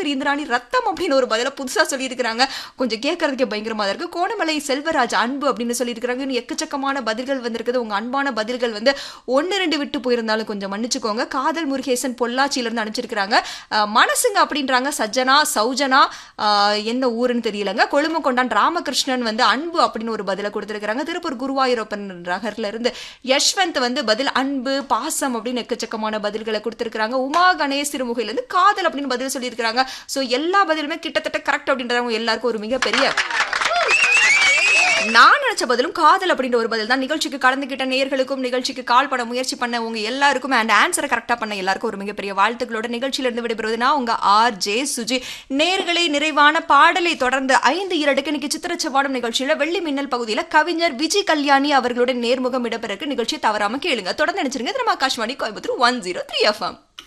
திவாகர் இந்திராணி ரத்தம் அப்படின்னு ஒரு பதில புதுசா சொல்லியிருக்கிறாங்க கொஞ்சம் கேட்கறதுக்கே பயங்கரமா தான் இருக்கு கோணமலை செல்வராஜ் அன்பு அப்படின்னு சொல்லியிருக்கிறாங்க இன்னும் எக்கச்சக்கமான பதில்கள் வந்திருக்குது உங்க அன்பான பதில்கள் வந்து ஒன்னு ரெண்டு விட்டு போயிருந்தாலும் கொஞ்சம் மன்னிச்சுக்கோங்க காதல் முருகேசன் பொள்ளாச்சியில இருந்து அனுப்பிச்சிருக்கிறாங்க அஹ், மனசுங்க அப்படின்றாங்க சஜ்ஜனா சௌஜனா அஹ், என்ன ஊருன்னு தெரியலங்க கொழும்பு கொண்டான் ராமகிருஷ்ணன் வந்து அன்பு அப்படின்னு ஒரு பதில கொடுத்திருக்கிறாங்க திருப்பூர் குருவாயூரப்பன் நகர்ல இருந்து யஷ்வந்த் வந்து பதில் அன்பு பாசம் அப்படின்னு எக்கச்சக்கமான பதில்களை கொடுத்திருக்கிறாங்க உமா கணேஷ் திருமுகையில இருந்து காதல் அப்படின்னு பதில் சொல்லியிருக்கிறாங்க சோ எல்லா பதிலுமே கிட்டத்தட்ட கரெக்ட் அப்படின்றவங்க எல்லாருக்கும் ஒரு மிகப்பெரிய நான் நினைச்ச பதிலும் காதல் அப்படின்ற ஒரு பதில் தான் நிகழ்ச்சிக்கு கலந்துக்கிட்ட நேர்களுக்கும் நிகழ்ச்சிக்கு கால் பண்ண முயற்சி பண்ண உங்க எல்லாருக்கும் அண்ட் ஆன்சரை கரெக்டா பண்ண எல்லாருக்கும் ஒரு மிகப்பெரிய வாழ்த்துக்களோட நிகழ்ச்சியில இருந்து விடைபெறுவது நான் உங்க ஆர் ஜே சுஜி நேர்களை நிறைவான பாடலை தொடர்ந்து ஐந்து இரண்டுக்கு இன்னைக்கு சித்திரச்சவாடம் நிகழ்ச்சியில வெள்ளி மின்னல் பகுதியில கவிஞர் விஜய் கல்யாணி அவர்களுடைய நேர்முகம் இடம்பெறக்கு நிகழ்ச்சியை தவறாம கேளுங்க தொடர்ந்து நினைச்சிருங்க நம்ம Akashvani Coimbatore one zero three FM